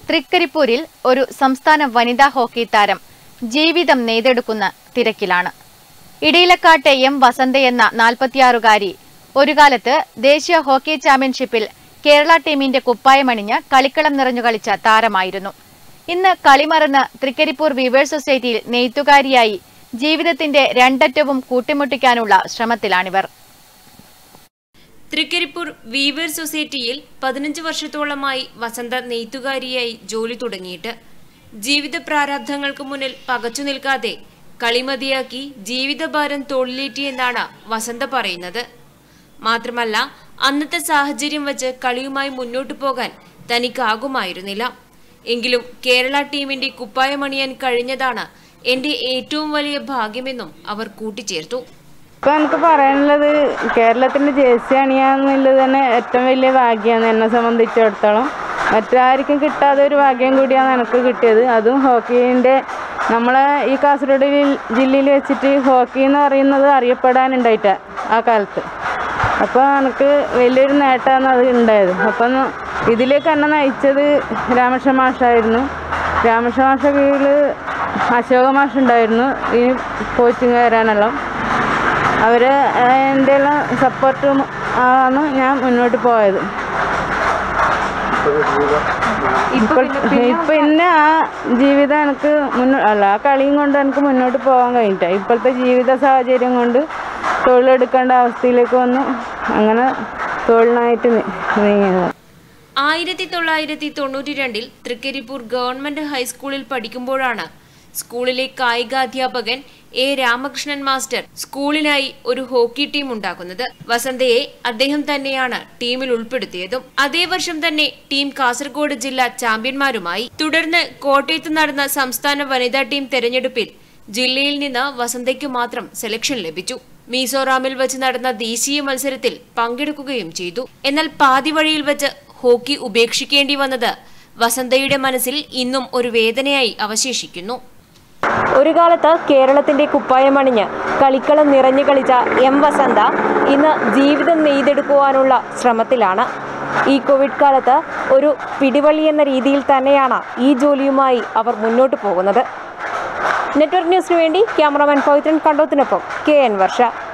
തൃക്കരിപ്പൂരിൽ ഒരു സംസ്ഥാന വനിതാ ഹോക്കി താരം ജീവിതം നെയ്തെടുക്കുന്ന തിരക്കിലാണ് ഇടയിലക്കാട്ടെ എം വസന്ത എന്ന നാൽപ്പത്തിയാറുകാരി ഒരു കാലത്ത് ദേശീയ ഹോക്കി ചാമ്പ്യൻഷിപ്പിൽ കേരള ടീമിന്റെ കുപ്പായമണിഞ്ഞ് കളിക്കളം നിറഞ്ഞു കളിച്ച താരമായിരുന്നു ഇന്ന് കളിമറന്ന് തൃക്കരിപ്പൂർ വീവേഴ്സ് സൊസൈറ്റിയിൽ നെയ്ത്തുകാരിയായി ജീവിതത്തിന്റെ രണ്ടറ്റവും കൂട്ടിമുട്ടിക്കാനുള്ള ശ്രമത്തിലാണിവർ തൃക്കരിപ്പൂർ വീവർ സൊസൈറ്റിയിൽ പതിനഞ്ച് വർഷത്തോളമായി വസന്ത നെയ്ത്തുകാരിയായി ജോലി തുടങ്ങിയിട്ട് ജീവിത പ്രാരാബ്ധങ്ങൾക്ക് മുന്നിൽ പകച്ചു നിൽക്കാതെ കളിമതിയാക്കി ജീവിതഭാരം തോളിലേറ്റിയെന്നാണ് വസന്ത പറയുന്നത് മാത്രമല്ല അന്നത്തെ സാഹചര്യം വച്ച് കളിയുമായി മുന്നോട്ടു പോകാൻ തനിക്കാകുമായിരുന്നില്ല എങ്കിലും കേരള ടീമിന്റെ കുപ്പായമണിയാൻ കഴിഞ്ഞതാണ് എന്റെ ഏറ്റവും വലിയ ഭാഗ്യമെന്നും അവർ കൂട്ടിച്ചേർത്തു ഇപ്പൊ എനിക്ക് പറയാനുള്ളത് കേരളത്തിന്റെ ജേഴ്സി അണിയാന്നുള്ളത് തന്നെ ഏറ്റവും വലിയ ഭാഗ്യമാണ് എന്നെ സംബന്ധിച്ചിടത്തോളം മറ്റാർക്കും കിട്ടാത്ത ഒരു ഭാഗ്യം കൂടിയാണ് എനിക്ക് കിട്ടിയത് അതും ഹോക്കീൻ്റെ നമ്മളെ ഈ കാസർഗോഡ് ജില്ല- ജില്ലയിൽ വെച്ചിട്ട് ഹോക്കി എന്ന് പറയുന്നത് അറിയപ്പെടാനുണ്ടായിട്ട ആ കാലത്ത് അപ്പോൾ എനിക്ക് വലിയൊരു നേട്ടമാണ് അത് ഉണ്ടായത് അപ്പം ഇതിലേക്ക് എന്നെ നയിച്ചത് രാമകൃഷ്ണ മാഷായിരുന്നു രാമകൃഷ്ണ മാഷ കീഴിൽ അശോക മാഷ് ഉണ്ടായിരുന്നു ഈ കോച്ചിങ് വരാനെല്ലാം അവർ എൻ്റെ എല്ലാം സപ്പോർട്ടും ആണ് ഞാൻ മുന്നോട്ട് പോയത് ഇപ്പോൾ ഇപ്പം ഇന്നെ ആ ജീവിതം എനിക്ക് മുന്നോ അല്ല ആ കളിയും കൊണ്ട് എനിക്ക് മുന്നോട്ട് പോകാൻ കഴിഞ്ഞില്ല ഇപ്പോഴത്തെ ജീവിത സാഹചര്യം കൊണ്ട് തൊഴിലെടുക്കേണ്ട അവസ്ഥയിലേക്ക് വന്നു അങ്ങനെ തൊഴിലിനായിട്ട് നി- നീങ്ങിയത് ആയിരത്തി തൊള്ളായിരത്തി തൊണ്ണൂറ്റി രണ്ടിൽ തൃക്കരിപ്പൂർ ഗവൺമെന്റ് ഹൈസ്കൂളിൽ പഠിക്കുമ്പോഴാണ് സ്കൂളിലെ കായികാധ്യാപകൻ എ രാമകൃഷ്ണൻ മാസ്റ്റർ സ്കൂളിനായി ഒരു ഹോക്കി ടീം ഉണ്ടാക്കുന്നത് വസന്തയെ അദ്ദേഹം തന്നെയാണ് ടീമിൽ ഉൾപ്പെടുത്തിയതും അതേ വർഷം തന്നെ ടീം കാസർഗോഡ് ജില്ലാ ചാമ്പ്യന്മാരുമായി തുടർന്ന് കോട്ടയത്ത് നടന്ന സംസ്ഥാന വനിതാ ടീം തെരഞ്ഞെടുപ്പിൽ ജില്ലയിൽ നിന്ന് വസന്തയ്ക്ക് മാത്രം സെലക്ഷൻ ലഭിച്ചു മിസോറാമിൽ വെച്ച് നടന്ന ദേശീയ മത്സരത്തിൽ പങ്കെടുക്കുകയും ചെയ്തു എന്നാൽ പാതി വഴിയിൽ വെച്ച് ഹോക്കി ഉപേക്ഷിക്കേണ്ടി വന്നത് വസന്തയുടെ മനസ്സിൽ ഇന്നും ഒരു വേദനയായി അവശേഷിക്കുന്നു ഒരു കാലത്ത് കേരളത്തിന്റെ കുപ്പായമണിഞ്ഞ് കളിക്കളം നിറഞ്ഞു കളിച്ച എം വസന്ത ഇന്ന് ജീവിതം നെയ്തെടുക്കുവാനുള്ള ശ്രമത്തിലാണ് ഈ കോവിഡ് കാലത്ത് ഒരു പിടിവള്ളി എന്ന രീതിയിൽ തന്നെയാണ് ഈ ജോലിയുമായി അവർ മുന്നോട്ട് പോകുന്നത് നെറ്റ്വർക്ക് ന്യൂസിനു വേണ്ടി ക്യാമറാമാൻ പവിത്രൻ കണ്ടോത്തിനൊപ്പം കെ എൻ വർഷ